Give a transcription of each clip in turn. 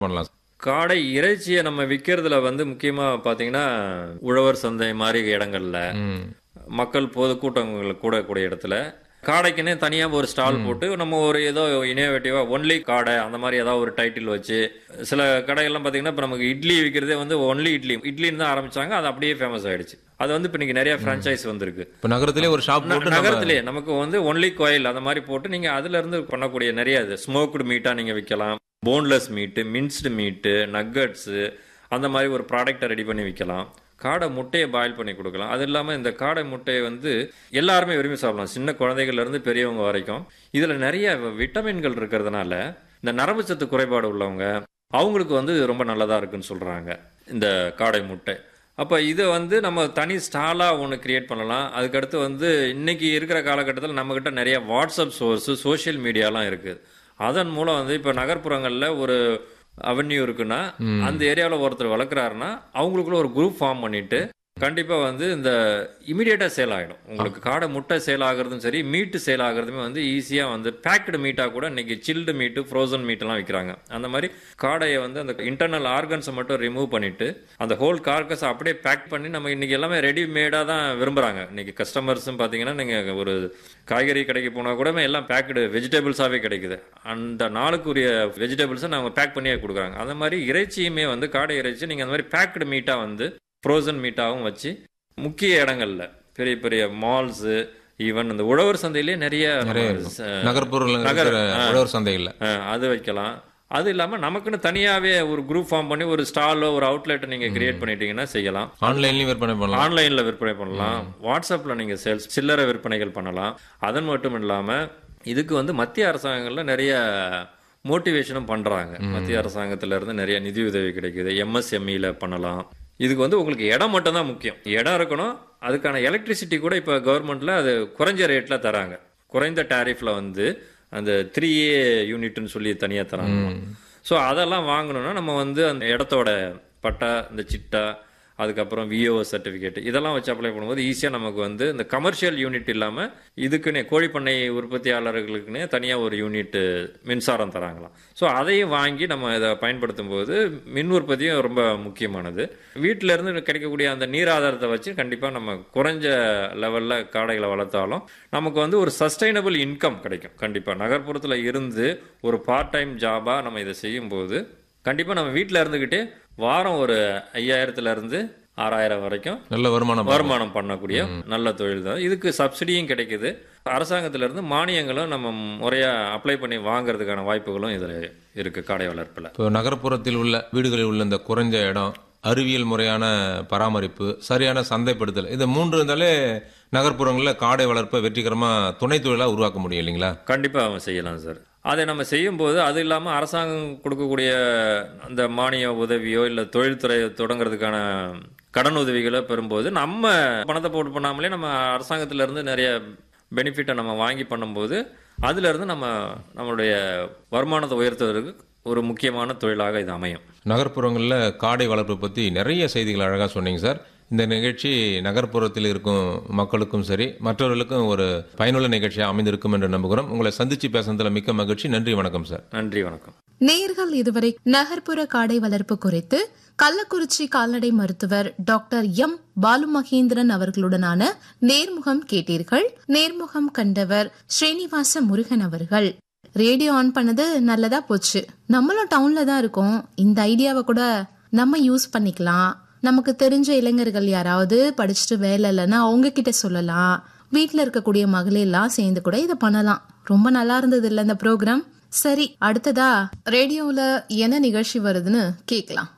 பண்ணலாம் காடை இறைச்சியை நம்ம விற்கிறதுல வந்து முக்கியமா பாத்தீங்கன்னா உழவர் சந்தை மாதிரி இடங்கள்ல ம். மக்கள் பொது கூட்டங்கள் கூடக்கூடிய இடத்துல காடைக்குன்னே தனியா ஒரு ஸ்டால் போட்டு நம்ம ஒரு ஏதோ இனோவேட்டிவா ஒன்லி காடை அந்த மாதிரி ஏதாவது ஒரு டைட்டில் வச்சு சில கடைகள்லாம் பாத்தீங்கன்னா இப்ப நமக்கு இட்லி விற்கிறதே வந்து ஒன்லி இட்லி இட்லின்னு தான் ஆரம்பிச்சாங்க அது அப்படியே ஃபேமஸ் ஆயிடுச்சு அது வந்து இப்ப இன்னைக்கு நிறைய பிரான்ச்சைஸ் வந்திருக்கு இப்ப நகரத்திலே ஒரு ஷாப் ந- போட்டு நம்ம நகரத்திலே நமக்கு வந்து ஒன்லி கோயில் அந்த மாதிரி போட்டு நீங்க அதுல இருந்து பண்ணக்கூடிய நிறைய இது ஸ்மோக்டு மீட்டா நீங்க விற்கலாம் போன்லெஸ் மீட்டு மின்ஸ்டு மீட்டு நக்கட்ஸ் அந்த மாதிரி ஒரு ப்ராடக்டை ரெடி பண்ணி விற்கலாம் காடை முட்டையை பாயில் பண்ணி கொடுக்கலாம் அது இல்லாமல் இந்த காடை முட்டையை வந்து எல்லாருமே விரும்பி சாப்பிடலாம் சின்ன குழந்தைகள்ல இருந்து பெரியவங்க வரைக்கும் இதுல நிறைய விட்டமின்கள் இருக்கிறதுனால இந்த நரம்பு சத்து குறைபாடு உள்ளவங்க அவங்களுக்கு வந்து இது ரொம்ப நல்லதா இருக்குன்னு சொல்றாங்க இந்த காடை முட்டை அப்போ இதை வந்து நம்ம தனி ஸ்டாலாக ஒன்று கிரியேட் பண்ணலாம் அதுக்கடுத்து வந்து இன்னைக்கு இருக்கிற காலகட்டத்தில் நம்மக்கிட்ட நிறைய வாட்ஸ்அப் சோர்ஸு சோஷியல் மீடியாலாம் இருக்குது அதன் மூலம் வந்து இப்போ நகர்ப்புறங்களில் ஒரு அவென்யூ இருக்குன்னா அந்த ஏரியாவில் ஒருத்தர் வளர்க்குறாருன்னா அவங்களுக்குள்ள ஒரு குரூப் ஃபார்ம் பண்ணிட்டு கண்டிப்பாக வந்து இந்த இமீடியட்டாக சேல் ஆகிடும் உங்களுக்கு காடை முட்டை சேல் ஆகுறதும் சரி மீட்டு சேல் ஆகுறதுமே வந்து ஈஸியாக வந்து பேக்டு மீட்டாக கூட இன்னைக்கு சில்டு மீட்டு ஃப்ரோசன் மீட்டெல்லாம் விற்கிறாங்க அந்த மாதிரி காடையை வந்து அந்த இன்டர்னல் ஆர்கன்ஸை மட்டும் ரிமூவ் பண்ணிட்டு அந்த ஹோல் கார்கஸை அப்படியே பேக் பண்ணி நம்ம இன்னைக்கு எல்லாமே ரெடிமேடாக தான் விரும்புகிறாங்க இன்னைக்கு கஸ்டமர்ஸும் பார்த்தீங்கன்னா நீங்கள் ஒரு காய்கறி கடைக்கு போனால் கூட எல்லாம் பேக்கடு வெஜிடபிள்ஸாகவே கிடைக்குது அந்த நாளுக்குரிய வெஜிடபிள்ஸை நம்ம பேக் பண்ணியே கொடுக்குறாங்க அந்த மாதிரி இறைச்சியுமே வந்து காடை இறைச்சி நீங்கள் அந்த மாதிரி பேக்டு மீட்டாக வந்து ஃப்ரோசன் மீட்டாகவும் வச்சு முக்கிய இடங்கள்ல பெரிய பெரிய மால்ஸு ஈவன் இந்த உழவர் சந்தையிலேயே நிறைய நிறைய நம்ம இருக்கும். ச- நகர்ப்புறங்கள் நகர், இருக்கிற ஆ. உழவர் சந்தைகள்ல ஆ, அது வைக்கலாம் அது இல்லாம நமக்குன்னு தனியாவே ஒரு குரூப் ஃபார்ம் பண்ணி ஒரு ஸ்டாலோ ஒரு அவுட்லெட்டை நீங்க கிரியேட் பண்ணிட்டீங்கன்னா செய்யலாம் ஆன்லைன்லயும் விற்பனை பண்ணலாம் ஆன்லைன்ல விற்பனை பண்ணலாம் வாட்ஸ்அப்ல நீங்க சேல்ஸ் சில்லறை விற்பனைகள் பண்ணலாம் அதன் மட்டும் இல்லாம இதுக்கு வந்து மத்திய அரசாங்கங்கள்ல நிறைய மோட்டிவேஷனும் பண்றாங்க மத்திய அரசாங்கத்துல இருந்து நிறைய நிதி உதவி கிடைக்குது எம்எஸ்எம்இல பண்ணலாம் இதுக்கு வந்து உங்களுக்கு இடம் மட்டும் தான் முக்கியம் இடம் இருக்கணும் அதுக்கான எலக்ட்ரிசிட்டி கூட இப்போ கவர்மெண்ட்ல அது குறைஞ்ச ரேட்ல தராங்க குறைந்த டாரிஃப்ல வந்து அந்த த்ரீ ஏ யூனிட்னு சொல்லி தனியா தராங்க ஸோ அதெல்லாம் வாங்கணும்னா நம்ம வந்து அந்த இடத்தோட பட்டா இந்த சிட்டா அதுக்கப்புறம் விஓ சர்டிஃபிகேட் இதெல்லாம் வச்சு அப்ளை பண்ணும்போது ஈஸியாக நமக்கு வந்து இந்த கமர்ஷியல் யூனிட் இல்லாமல் இதுக்குன்னே கோழிப்பண்ணை உற்பத்தியாளர்களுக்குன்னே தனியாக ஒரு யூனிட் மின்சாரம் தராங்களாம் ஸோ அதையும் வாங்கி நம்ம இதை பயன்படுத்தும் போது மின் உற்பத்தியும் ரொம்ப முக்கியமானது வீட்டில இருந்து கிடைக்கக்கூடிய அந்த நீர் ஆதாரத்தை வச்சு கண்டிப்பாக நம்ம குறைஞ்ச லெவலில் காடைகளை வளர்த்தாலும் நமக்கு வந்து ஒரு சஸ்டைனபிள் இன்கம் கிடைக்கும் கண்டிப்பாக நகர்ப்புறத்தில் இருந்து ஒரு பார்ட் டைம் ஜாபாக நம்ம இதை செய்யும்போது கண்டிப்பாக நம்ம வீட்டில் இருந்துக்கிட்டே வாரம் ஒரு ஐயாயிரத்துல இருந்து ஆறாயிரம் வரைக்கும் நல்ல வருமானம் வருமானம் பண்ணக்கூடிய நல்ல தொழில் தான் இதுக்கு சப்சிடியும் கிடைக்குது அரசாங்கத்துல இருந்து மானியங்களும் நம்ம முறையா அப்ளை பண்ணி வாங்குறதுக்கான வாய்ப்புகளும் இதுல இருக்கு காடை வளர்ப்புல இப்போ நகர்ப்புறத்தில் உள்ள வீடுகளில் உள்ள இந்த குறைஞ்ச இடம் அறிவியல் முறையான பராமரிப்பு சரியான சந்தைப்படுத்தல் இந்த மூன்று இருந்தாலே நகர்ப்புறங்களில் காடை வளர்ப்பை வெற்றிகரமா துணை தொழிலா உருவாக்க முடியும் இல்லைங்களா கண்டிப்பா அவன் செய்யலாம் சார் அதை நம்ம செய்யும்போது அது இல்லாம அரசாங்கம் கொடுக்கக்கூடிய அந்த மானிய உதவியோ இல்ல தொழில்துறை தொடங்குறதுக்கான கடன் உதவிகளோ பெறும்போது நம்ம பணத்தை போட்டு பண்ணாமலே நம்ம அரசாங்கத்துல இருந்து நிறைய பெனிஃபிட்டை நம்ம வாங்கி பண்ணும்போது அதுல இருந்து நம்ம நம்மளுடைய வருமானத்தை உயர்த்துவதற்கு ஒரு முக்கியமான தொழிலாக இது அமையும் நகர்ப்புறங்களில் காடை வளர்ப்பு பற்றி நிறைய செய்திகள் அழகாக சொன்னீங்க சார் இந்த நிகழ்ச்சி நகர்ப்புறத்தில் இருக்கும் மக்களுக்கும் சரி மற்றவர்களுக்கும் ஒரு பயனுள்ள நிகழ்ச்சியாக அமைந்திருக்கும் என்று நம்புகிறோம் உங்களை சந்திச்சு பேசுனதுல மிக்க மகிழ்ச்சி நன்றி வணக்கம் சார் நன்றி வணக்கம் நேர்கள் இதுவரை நகர்ப்புற காடை வளர்ப்பு குறித்து கள்ளக்குறிச்சி கால்நடை மருத்துவர் டாக்டர் எம் பாலு மகேந்திரன் அவர்களுடனான நேர்முகம் கேட்டீர்கள் நேர்முகம் கண்டவர் ஸ்ரீனிவாச முருகன் அவர்கள் ரேடியோ ஆன் பண்ணது நல்லதா போச்சு நம்மளும் டவுன்ல தான் இருக்கோம் இந்த ஐடியாவை கூட நம்ம யூஸ் பண்ணிக்கலாம் நமக்கு தெரிஞ்ச இளைஞர்கள் யாராவது படிச்சுட்டு வேலை இல்லைன்னா அவங்க கிட்ட சொல்லலாம் வீட்ல இருக்கக்கூடிய மகளிர்லாம் சேர்ந்து கூட இதை பண்ணலாம் ரொம்ப நல்லா இருந்தது இல்ல இந்த ப்ரோக்ராம் சரி அடுத்ததா ரேடியோல என்ன நிகழ்ச்சி வருதுன்னு கேக்கலாம்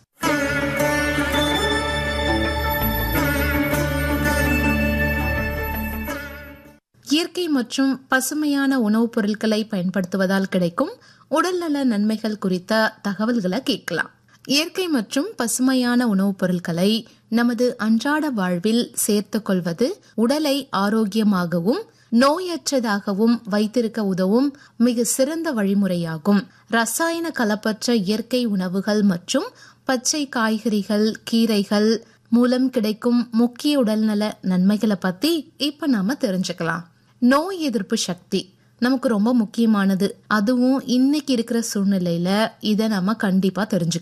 இயற்கை மற்றும் பசுமையான உணவுப் பொருட்களை பயன்படுத்துவதால் கிடைக்கும் உடல்நல நன்மைகள் குறித்த தகவல்களை கேட்கலாம் இயற்கை மற்றும் பசுமையான உணவுப் பொருட்களை நமது அன்றாட வாழ்வில் சேர்த்துக் கொள்வது உடலை ஆரோக்கியமாகவும் நோயற்றதாகவும் வைத்திருக்க உதவும் மிக சிறந்த வழிமுறையாகும் ரசாயன கலப்பற்ற இயற்கை உணவுகள் மற்றும் பச்சை காய்கறிகள் கீரைகள் மூலம் கிடைக்கும் முக்கிய உடல்நல நன்மைகளை பத்தி இப்ப நாம தெரிஞ்சுக்கலாம் நோய் எதிர்ப்பு சக்தி நமக்கு ரொம்ப முக்கியமானது அதுவும் இன்னைக்கு இருக்கிற சூழ்நிலையில இதை நம்ம கண்டிப்பா தெரிஞ்சுக்கணும்